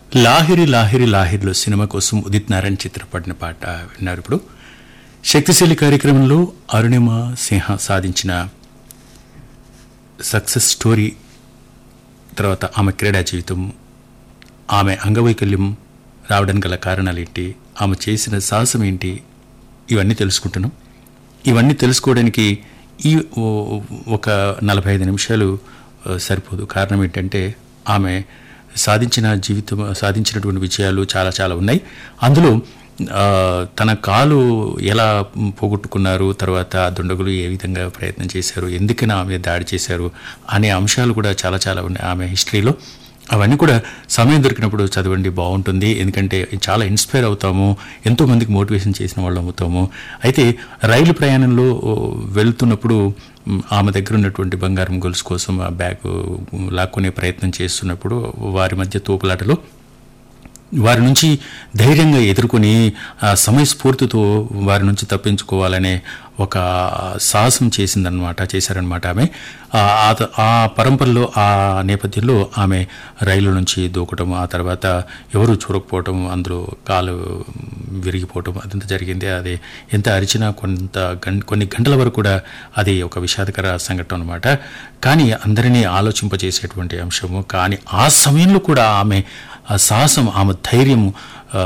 Lahiri Lahiri లాహిరిలో cinema కోసం ఉదిత్ నారాయణ చిత్రపడిన పాట విన్నారు ఇప్పుడు శక్తిశైలి కార్యక్రమంలో అరుణిమ సింహ సాధించిన సక్సెస్ స్టోరీ తర్వాత ఆమె క్రీడా జీవితం ఆమె అంగవైకల్యం రావడానికి గల కారణాలు ఏంటి ఆమె చేసిన సాహసం ఏంటి ఇవన్నీ తెలుసుకుంటున్నాం ఇవన్నీ తెలుసుకోవడానికి ఈ ఓ- ఒక నలభై ఐదు నిమిషాలు ఆ, సరిపోదు కారణం ఏంటంటే ఆమె సాధించిన జీవితం సాధించినటువంటి విజయాలు చాలా చాలా ఉన్నాయి అందులో ఆ, తన కాలు ఎలా పోగొట్టుకున్నారు తర్వాత ఆ దుండగులు ఏ విధంగా ప్రయత్నం చేశారు ఎందుకని ఆమె దాడి చేశారు అనే అంశాలు కూడా చాలా చాలా ఉన్నాయి ఆమె హిస్టరీలో అవన్నీ కూడా సమయం దొరికినప్పుడు చదవండి బాగుంటుంది ఎందుకంటే చాలా ఇన్స్పైర్ అవుతాము ఎంతో మందికి మోటివేషన్ చేసిన వాళ్ళు అవుతాము అయితే రైలు ప్రయాణంలో ఓ, వెళ్తున్నప్పుడు మ్, ఆమె దగ్గర ఉన్నటువంటి బంగారం గొలుసు కోసం ఆ బ్యాగ్ లాక్కునే ప్రయత్నం చేస్తున్నప్పుడు వారి మధ్య తోపులాటలో వారి నుంచి ధైర్యంగా ఎదుర్కొని ఆ సమయస్ఫూర్తితో వారి నుంచి తప్పించుకోవాలనే ఒక సాహసం చేసిందనమాట చేశారనమాట ఆమె ఆ ఆ- ఆ పరంపరలో ఆ నేపథ్యంలో ఆమె రైలు నుంచి దూకటం ఆ తర్వాత ఎవరు చూడకపోవటం అందులో కాలు విరిగిపోవటం అదంతా జరిగింది అది ఎంత అరిచినా కొంత గం కొన్ని గంటల వరకు కూడా అది ఒక విషాదకర సంఘటన అనమాట కానీ అందరినీ ఆలోచింపజేసేటువంటి అంశము కానీ ఆ సమయంలో కూడా ఆమె ఆ సాహసం ఆమె ధైర్యము ఆ,